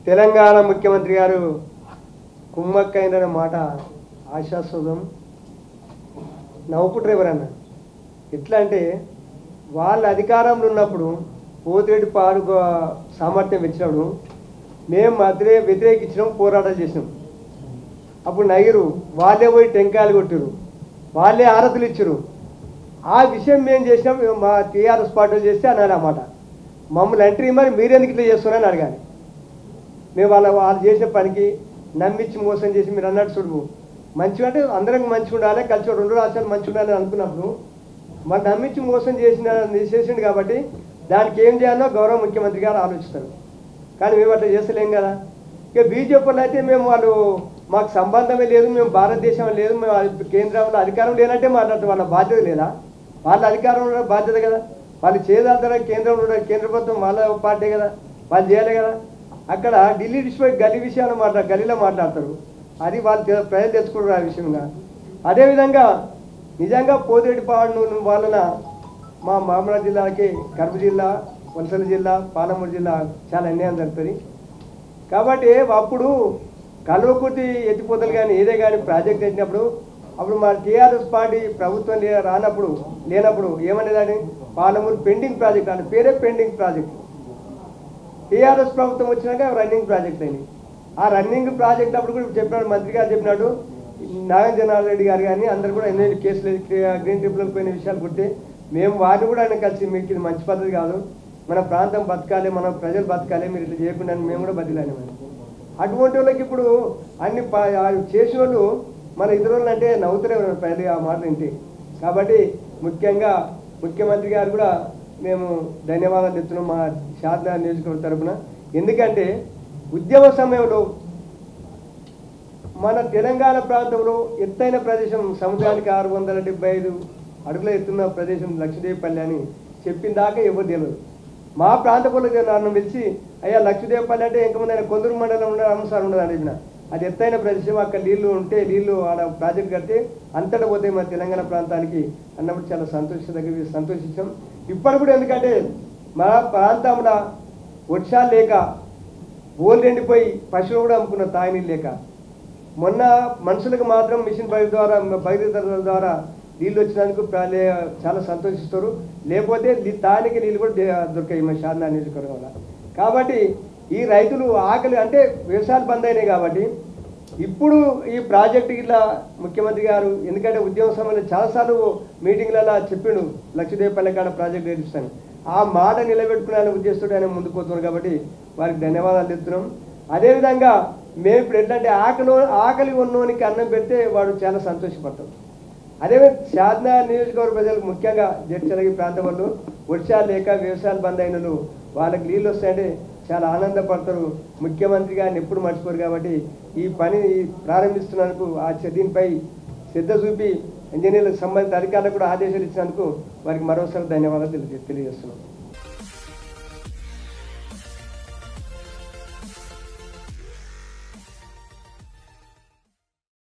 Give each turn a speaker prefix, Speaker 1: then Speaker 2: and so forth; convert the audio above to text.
Speaker 1: తెలంగాణ ముఖ్యమంత్రి గారు కుమ్మక్కైన మాట ఆశాస్పదం నవ్వుపు డ్రైవర్ అన్న ఎట్లా అంటే వాళ్ళ అధికారంలో ఉన్నప్పుడు పోతేటి పాడు సామర్థ్యం పెంచినప్పుడు మేము మధ్య వ్యతిరేకించడం పోరాటాలు చేసినాం అప్పుడు నగిరు వాళ్ళే పోయి టెంకాయలు కొట్టారు వాళ్ళే ఆరతులు ఇచ్చారు ఆ విషయం మేము చేసినాం మేము మా టీఆర్ఎస్ పార్టీలు చేస్తే అనాలి అన్నమాట మమ్మల్ని ఎంట్రీ మరి మీరెందుకు ఇట్లా చేస్తున్నారని అడగాలి మేము వాళ్ళ వాళ్ళు చేసిన పనికి నమ్మించి మోసం చేసి మీరు అన్నట్టు చూడు మంచిగా అంటే అందరం మంచిగా ఉండాలి కలిసి రెండు రాష్ట్రాలు మంచిగా ఉండాలని అనుకున్నప్పుడు మరి నమ్మించి మోసం చేసిన చేసిండు కాబట్టి దానికి ఏం చేయాలో గౌరవ ముఖ్యమంత్రి గారు ఆలోచిస్తారు కానీ మేము అట్లా చేస్తలేం కదా ఇక బీజేపీలో అయితే మేము వాళ్ళు మాకు సంబంధమే లేదు మేము భారతదేశం లేదు మేము అధి- కేంద్రంలో అధికారం లేనంటే మాట్లాడుతాం వాళ్ళ బాధ్యత లేదా వాళ్ళ అధికారంలో ఉన్న బాధ్యత కదా వాళ్ళు చేయదాల్తారా కేంద్రంలో ఉన్న కేంద్ర ప్రభుత్వం వాళ్ళ పార్టీ కదా వాళ్ళు చేయాలి కదా అక్కడ ఢిల్లీ డిస్ట్రిక్ట్ గల్లీ విషయాలు మాట్లాడు గల్లీలో మాట్లాడతారు అది వాళ్ళు తె- ప్రజలు తెచ్చుకుంటారు ఆ విషయంగా అదేవిధంగా నిజంగా పోతిరెడ్డి పాడు వలన మా మామూలు జిల్లాకి కర్నూలు జిల్లా వలసల జిల్లా పాలమూరు జిల్లా చాలా అన్యాయం జరుగుతుంది కాబట్టి అప్పుడు కల్వకుర్తి ఎత్తిపోతలు కానీ ఏదే కానీ ప్రాజెక్ట్ పెట్టినప్పుడు అప్పుడు మా టీఆర్ఎస్ పార్టీ ప్రభుత్వం లే రానప్పుడు లేనప్పుడు ఏమనేదాన్ని పాలమూరు పెండింగ్ ప్రాజెక్ట్ అంటే పేరే పెండింగ్ ప్రాజెక్ట్ టీఆర్ఎస్ ప్రభుత్వం వచ్చినాక రన్నింగ్ ప్రాజెక్ట్ అయింది ఆ రన్నింగ్ ప్రాజెక్ట్ అప్పుడు కూడా చెప్పినాడు మంత్రి గారు చెప్పినాడు నాగేంద్రనాథ్ రెడ్డి గారు కానీ అందరు కూడా ఎన్ని కేసులు గ్రీన్ ట్రిబ్యునల్ పోయిన విషయాలు గుర్తే మేము వారిని కూడా ఆయన కలిసి మీకు ఇది మంచి పద్ధతి కాదు మన ప్రాంతం బతకాలి మన ప్రజలు బతకాలి మీరు ఇట్లా చేయకుండా అని మేము కూడా బతిలాని మనం అటువంటి వాళ్ళకి ఇప్పుడు అన్ని ప- ఆ చేసిన వాళ్ళు మన ఇతరులు అంటే నవ్వుతూనే ఉన్నారు ప్రజలు ఆ మాట వింటే కాబట్టి ముఖ్యంగా ముఖ్యమంత్రి గారు కూడా మేము ధన్యవాదాలు చెప్తున్నాం మా శారదా నియోజకవర్గం తరపున ఎందుకంటే ఉద్యమ సమయంలో మన తెలంగాణ ప్రాంతంలో ఎత్తైన ప్రదేశం సముద్రానికి ఆరు వందల డెబ్బై ఐదు అడుగుల ఎత్తున్న ప్రదేశం లక్షదేవపల్లి అని చెప్పిన దాకా ఎవరు తెలియదు మా ప్రాంత పొలకు నన్ను పిలిచి అయ్యా లక్షదేవపల్లి అంటే ఇంకముందు ఆయన కొందరు మండలం ఉండే అంశాలు ఉండదు అని చెప్పిన అది ఎత్తైన ప్రదేశం అక్కడ నీళ్లు ఉంటే నీళ్లు ఆడ ప్రాజెక్ట్ కడితే అంతటా పోతే మన తెలంగాణ ప్రాంతానికి అన్నప్పుడు చాలా సంతోషదగ్గ సంతోషించాం ఇప్పటి కూడా ఎందుకంటే మా ప్రాంతంలో వర్షాలు లేక బోర్లు ఎండిపోయి పశువులు కూడా అమ్ముకున్న తాగినీళ్ళు లేక మొన్న మనుషులకు మాత్రం మిషన్ బయట ద్వారా బయట ద్వారా నీళ్ళు వచ్చినందుకు ప్రా- లే- చాలా సంతోషిస్తారు లేకపోతే లి- తానికి నీళ్ళు కూడా దే- దొరికాయి మా శారదా నియోజకవర్గంలో కాబట్టి ఈ రైతులు ఆకలి అంటే వ్యవసాయాలు బంద్ అయినాయి కాబట్టి ఇప్పుడు ఈ ప్రాజెక్టు ఇట్లా ముఖ్యమంత్రి గారు ఎందుకంటే ఉద్యమ సమయంలో చాలాసార్లు మీటింగ్లలో చెప్పిండు లక్షదేవపల్లి కాడ ప్రాజెక్ట్ నేర్పిస్తాను ఆ మాట నిలబెట్టుకునే ఉద్దేశంతో ఆయన ముందుకు పోతున్నారు కాబట్టి వారికి ధన్యవాదాలు చెప్తున్నాం అదేవిధంగా మేము ఇప్పుడు ఎట్లంటే ఆకలి ఆకలి ఉన్నోనికి అన్నం పెడితే వాడు చాలా సంతోషపడతాడు అదే శారదా నియోజకవర్గ ప్రజలకు ముఖ్యంగా జడ్చలగి ప్రాంతం వాళ్ళు వర్షాలు లేక వ్యవసాయాలు బంద్ అయినలు వాళ్ళకి నీళ్ళు వస్తాయంటే చాలా ఆనందపడతారు ముఖ్యమంత్రి గారిని ఎప్పుడు మర్చిపోరు కాబట్టి ఈ పని ప్రారంభిస్తున్నందుకు ఆ చ- దీనిపై శ్రద్ధ చూపి ఇంజనీర్లకు సంబంధిత అధికారులకు కూడా ఆదేశాలు ఇచ్చినందుకు వారికి మరోసారి ధన్యవాదాలు తెలియజే తెలియజేస్తున్నాం